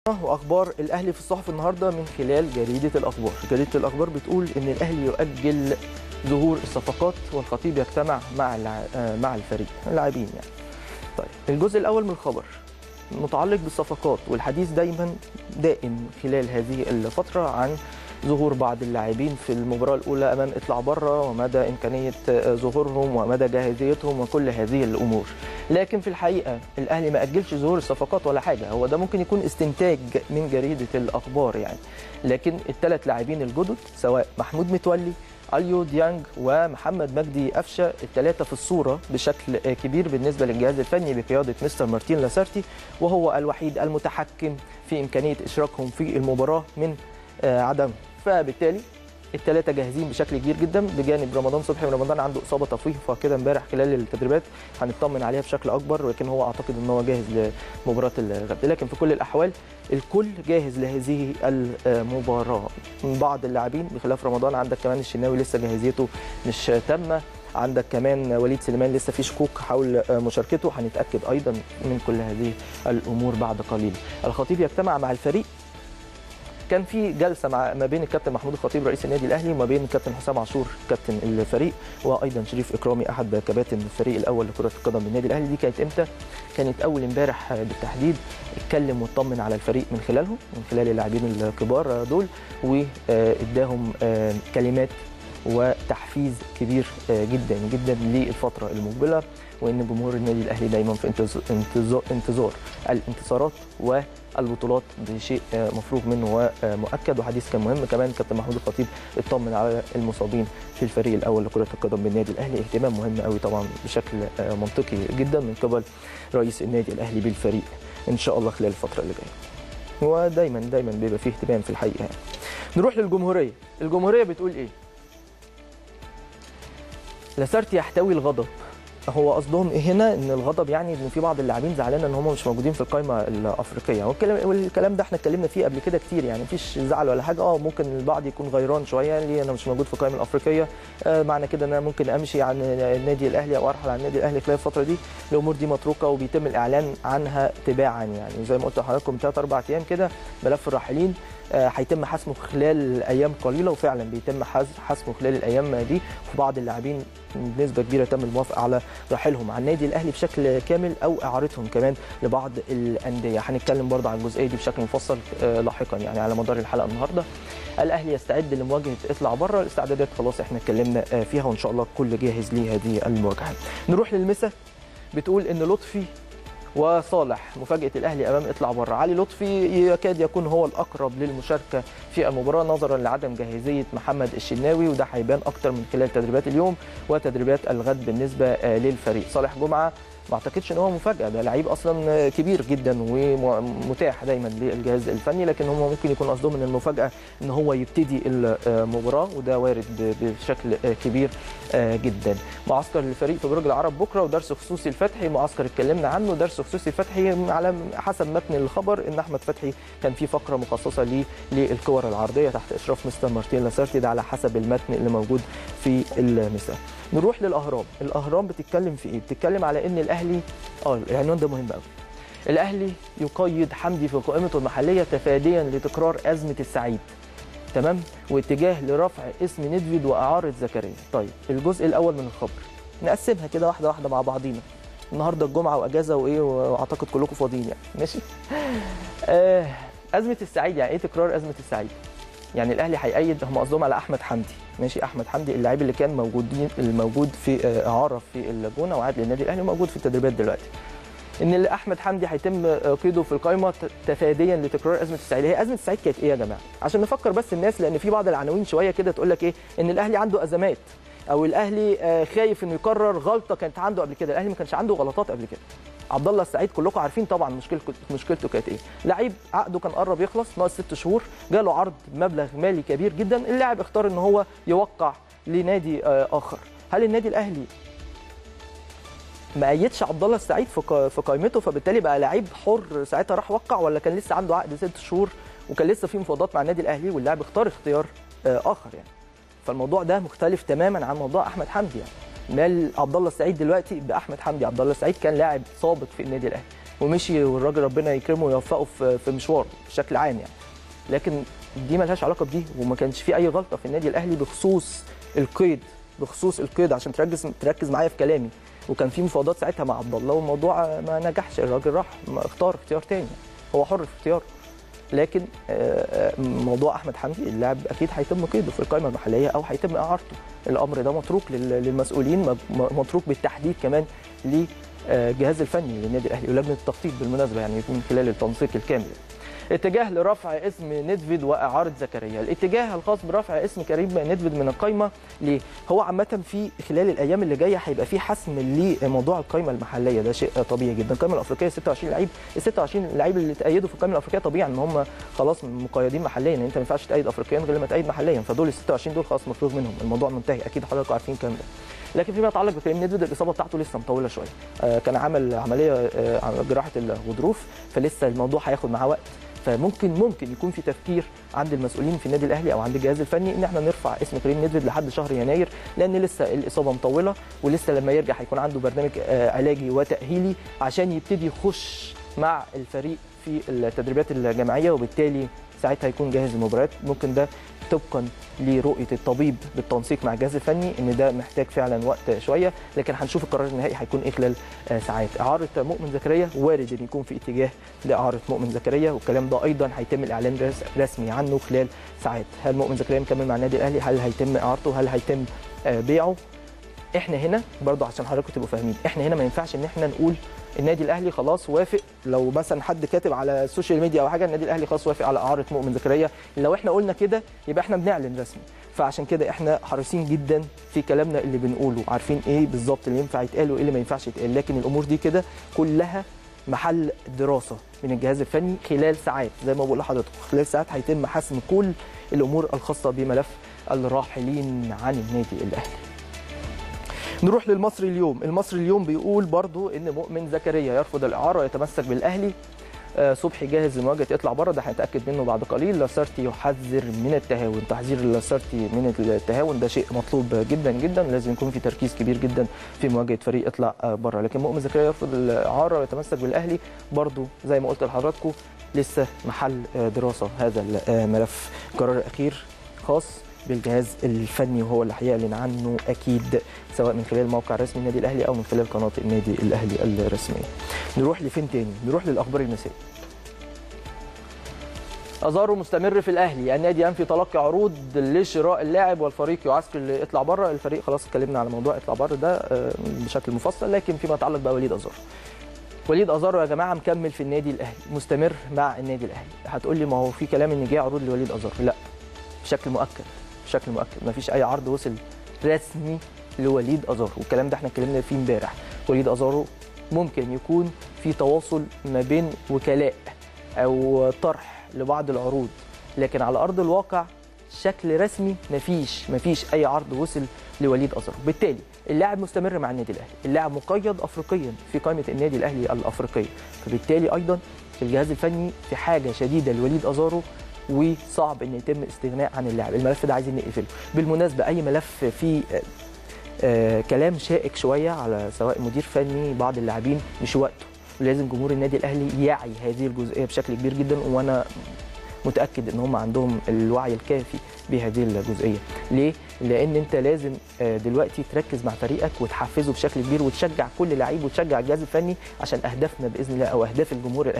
واخبار الاهلي في الصحف النهارده من خلال جريده الاخبار جريده الاخبار بتقول ان الاهلي يؤجل ظهور الصفقات والخطيب يجتمع مع الع... مع الفريق اللاعبين يعني طيب الجزء الاول من الخبر متعلق بالصفقات والحديث دايما دائم خلال هذه الفتره عن ظهور بعض اللاعبين في المباراه الاولى امام اطلع بره ومدى امكانيه ظهورهم ومدى جاهزيتهم وكل هذه الامور لكن في الحقيقه الاهلي ما اجلش ظهور الصفقات ولا حاجه هو ده ممكن يكون استنتاج من جريده الاخبار يعني لكن الثلاث لاعبين الجدد سواء محمود متولي اليو ديانج ومحمد مجدي قفشه الثلاثه في الصوره بشكل كبير بالنسبه للجهاز الفني بقياده مستر مارتين لاسارتي وهو الوحيد المتحكم في امكانيه اشراكهم في المباراه من عدم فبالتالي الثلاثه جاهزين بشكل كبير جدا بجانب رمضان صبحي ورمضان عنده اصابه طفيفه كده امبارح خلال التدريبات هنطمن عليها بشكل اكبر ولكن هو اعتقد ان هو جاهز لمباراه الغد لكن في كل الاحوال الكل جاهز لهذه المباراه من بعض اللاعبين بخلاف رمضان عندك كمان الشناوي لسه جاهزيته مش تامه عندك كمان وليد سليمان لسه في شكوك حول مشاركته هنتاكد ايضا من كل هذه الامور بعد قليل الخطيب يجتمع مع الفريق كان في جلسه مع ما بين الكابتن محمود الخطيب رئيس النادي الاهلي وما بين الكابتن حسام عاشور كابتن الفريق وايضا شريف اكرامي احد كباتن الفريق الاول لكره القدم بالنادي الاهلي دي كانت امتى؟ كانت اول امبارح بالتحديد اتكلم واطمن على الفريق من خلالهم من خلال اللاعبين الكبار دول واداهم كلمات وتحفيز كبير جدا جدا للفتره المقبله وان جمهور النادي الاهلي دايما في انتظار, انتظار الانتصارات والبطولات بشيء مفروغ منه ومؤكد وحديث كان مهم كمان كابتن محمود الخطيب اطمن على المصابين في الفريق الاول لكره القدم بالنادي الاهلي اهتمام مهم قوي طبعا بشكل منطقي جدا من قبل رئيس النادي الاهلي بالفريق ان شاء الله خلال الفتره اللي جايه ودايما دايما بيبقى فيه اهتمام في الحقيقه يعني. نروح للجمهوريه الجمهوريه بتقول ايه لاسارتي يحتوي الغضب هو قصدهم ايه هنا ان الغضب يعني ان في بعض اللاعبين زعلانه ان هم مش موجودين في القائمه الافريقيه والكلام والكلام ده احنا اتكلمنا فيه قبل كده كتير يعني مفيش زعل ولا حاجه اه ممكن البعض يكون غيران شويه ليه انا مش موجود في القائمه الافريقيه آه معنى كده ان انا ممكن امشي عن النادي الاهلي او ارحل عن النادي الاهلي خلال الفتره دي الامور دي متروكه وبيتم الاعلان عنها تباعا يعني زي ما قلت لحضراتكم ثلاث اربع ايام كده ملف الراحلين هيتم حسمه خلال ايام قليله وفعلا بيتم حسمه خلال الايام دي في بعض اللاعبين بنسبه كبيره تم الموافقه على رحيلهم عن النادي الاهلي بشكل كامل او اعارتهم كمان لبعض الانديه هنتكلم برضه عن الجزئيه دي بشكل مفصل لاحقا يعني على مدار الحلقه النهارده الاهلي يستعد لمواجهه اطلع بره الاستعدادات خلاص احنا اتكلمنا فيها وان شاء الله الكل جاهز لهذه المواجهه نروح للمسا بتقول ان لطفي وصالح مفاجاه الاهلي امام اطلع بره علي لطفي يكاد يكون هو الاقرب للمشاركه في المباراه نظرا لعدم جاهزيه محمد الشناوي وده هيبان اكتر من خلال تدريبات اليوم وتدريبات الغد بالنسبه للفريق صالح جمعه ما اعتقدش ان هو مفاجاه ده لعيب اصلا كبير جدا ومتاح دايما للجهاز الفني لكن هم ممكن يكون قصدهم ان المفاجاه ان هو يبتدي المباراه وده وارد بشكل كبير جدا معسكر الفريق في برج العرب بكره ودرس خصوصي الفتحي معسكر اتكلمنا عنه درس خصوصي الفتحي على حسب متن الخبر ان احمد فتحي كان في فقره مخصصه ليه للكور العرضيه تحت اشراف مستر مارتين لاسارتي ده على حسب المتن اللي موجود في المساء نروح للاهرام الاهرام بتتكلم في ايه بتتكلم على ان الاهلي اه العنوان ده مهم قوي الاهلي يقيد حمدي في قائمته المحليه تفاديا لتكرار ازمه السعيد تمام واتجاه لرفع اسم ندفيد واعاره زكريا طيب الجزء الاول من الخبر نقسمها كده واحده واحده مع بعضينا النهارده الجمعه واجازه وايه واعتقد كلكم فاضيين يعني ماشي آه ازمه السعيد يعني ايه تكرار ازمه السعيد يعني الاهلي هيأيد هم قصدهم على احمد حمدي ماشي احمد حمدي اللاعب اللي كان موجودين الموجود في اعاره في الجونه وعاد للنادي الاهلي وموجود في التدريبات دلوقتي ان احمد حمدي هيتم قيده في القائمه تفاديا لتكرار ازمه السعيد هي ازمه السعيد كانت ايه يا جماعه عشان نفكر بس الناس لان في بعض العناوين شويه كده تقول لك ايه ان الاهلي عنده ازمات او الاهلي خايف انه يكرر غلطه كانت عنده قبل كده الاهلي ما كانش عنده غلطات قبل كده عبد الله السعيد كلكم عارفين طبعا مشكلته مشكلته كانت ايه لعيب عقده كان قرب يخلص ناقص ست شهور جاله عرض بمبلغ مالي كبير جدا اللاعب اختار ان هو يوقع لنادي اخر هل النادي الاهلي ما ايدش عبد الله السعيد في في قائمته فبالتالي بقى لعيب حر ساعتها راح وقع ولا كان لسه عنده عقد ست شهور وكان لسه في مفاوضات مع النادي الاهلي واللاعب اختار اختيار اخر يعني فالموضوع ده مختلف تماما عن موضوع احمد حمدي يعني مال عبد الله السعيد دلوقتي باحمد حمدي عبد الله السعيد كان لاعب سابق في النادي الاهلي ومشي والراجل ربنا يكرمه ويوفقه في في مشواره بشكل عام يعني لكن دي ملهاش علاقه بدي وما كانش في اي غلطه في النادي الاهلي بخصوص القيد بخصوص القيد عشان تركز تركز معايا في كلامي وكان في مفاوضات ساعتها مع عبد الله والموضوع ما نجحش الراجل راح ما اختار اختيار تاني هو حر في اختياره لكن آه، آه، موضوع احمد حمدي اللاعب اكيد هيتم قيده في القائمه المحليه او هيتم اعارته الامر ده متروك لل- للمسؤولين م- م- متروك بالتحديد كمان للجهاز الفني للنادي الاهلي ولجنه التخطيط بالمناسبه يعني من خلال التنسيق الكامل اتجاه لرفع اسم ندفيد واعاره زكريا الاتجاه الخاص برفع اسم كريم ندفيد من القائمه ليه هو عامه في خلال الايام اللي جايه هيبقى في حسم لموضوع القائمه المحليه ده شيء طبيعي جدا القائمه الافريقيه 26 لعيب ال 26 لعيب اللي تأيدوا في القائمه الافريقيه طبيعي ان هم خلاص مقيدين محليا يعني انت ما ينفعش تأيد افريقيا غير لما تأيد محليا فدول ال 26 دول خلاص مفروغ منهم الموضوع منتهي اكيد حضراتكم عارفين الكلام ده لكن فيما يتعلق بكريم ندفيد الاصابه بتاعته لسه مطوله شويه آه، كان عمل عمليه آه، جراحه الغضروف فلسه الموضوع هياخد معاه وقت فممكن ممكن يكون في تفكير عند المسؤولين في النادي الاهلي او عند الجهاز الفني ان احنا نرفع اسم كريم ندفيد لحد شهر يناير لان لسه الاصابه مطوله ولسه لما يرجع هيكون عنده برنامج آه، علاجي وتاهيلي عشان يبتدي يخش مع الفريق في التدريبات الجماعيه وبالتالي ساعتها يكون جاهز للمباريات ممكن ده طبقا لرؤيه الطبيب بالتنسيق مع الجهاز الفني ان ده محتاج فعلا وقت شويه لكن هنشوف القرار النهائي هيكون ايه خلال آه، ساعات اعاره مؤمن زكريا وارد ان يكون في اتجاه لاعاره مؤمن زكريا والكلام ده ايضا هيتم الاعلان رس- رسمي عنه خلال ساعات هل مؤمن زكريا مكمل مع النادي الاهلي هل هيتم اعارته هل هيتم آه، بيعه احنا هنا برضه عشان حضراتكم تبقوا فاهمين احنا هنا ما ينفعش ان احنا نقول النادي الاهلي خلاص وافق لو مثلا حد كاتب على السوشيال ميديا او حاجه النادي الاهلي خلاص وافق على اعاره مؤمن زكريا لو احنا قلنا كده يبقى احنا بنعلن رسمي فعشان كده احنا حريصين جدا في كلامنا اللي بنقوله عارفين ايه بالظبط اللي ينفع يتقال وايه اللي ما ينفعش يتقال لكن الامور دي كده كلها محل دراسه من الجهاز الفني خلال ساعات زي ما بقول لحضرتك خلال ساعات هيتم حسم كل الامور الخاصه بملف الراحلين عن النادي الاهلي نروح للمصري اليوم المصري اليوم بيقول برضو ان مؤمن زكريا يرفض الاعاره ويتمسك بالاهلي آه، صبحي جاهز لمواجهه يطلع بره ده هنتاكد منه بعد قليل لاسارتي يحذر من التهاون تحذير لاسارتي من التهاون ده شيء مطلوب جدا جدا لازم يكون في تركيز كبير جدا في مواجهه فريق يطلع آه، بره لكن مؤمن زكريا يرفض الاعاره ويتمسك بالاهلي برضو زي ما قلت لحضراتكم لسه محل آه، دراسه هذا الملف قرار اخير خاص بالجهاز الفني وهو اللي هيعلن عنه اكيد سواء من خلال موقع رسمي النادي الاهلي او من خلال قناه النادي الاهلي الرسميه. نروح لفين تاني؟ نروح للاخبار المسائيه. ازارو مستمر في الاهلي، النادي ينفي تلقي عروض لشراء اللاعب والفريق يعسكر ليطلع بره، الفريق خلاص اتكلمنا على موضوع اطلع بره ده آه، بشكل مفصل لكن فيما يتعلق بقى وليد ازارو. وليد ازارو يا جماعه مكمل في النادي الاهلي، مستمر مع النادي الاهلي، هتقول لي ما هو في كلام ان جه عروض لوليد ازارو، لا بشكل مؤكد بشكل مؤكد مفيش اي عرض وصل رسمي لوليد ازارو والكلام ده احنا اتكلمنا فيه امبارح وليد ازارو ممكن يكون في تواصل ما بين وكلاء او طرح لبعض العروض لكن على ارض الواقع شكل رسمي مفيش مفيش اي عرض وصل لوليد ازارو بالتالي اللاعب مستمر مع النادي الاهلي اللاعب مقيد افريقيا في قائمه النادي الاهلي الافريقيه فبالتالي ايضا الجهاز الفني في حاجه شديده لوليد ازارو وصعب ان يتم استغناء عن اللاعب الملف ده عايزين نقفله بالمناسبه اي ملف فيه آه، آه، كلام شائك شويه على سواء مدير فني بعض اللاعبين مش وقته لازم جمهور النادي الاهلي يعي هذه الجزئيه بشكل كبير جدا وانا متاكد ان هم عندهم الوعي الكافي بهذه الجزئيه ليه لان انت لازم آه، دلوقتي تركز مع فريقك وتحفزه بشكل كبير وتشجع كل لعيب وتشجع الجهاز الفني عشان اهدافنا باذن الله او اهداف الجمهور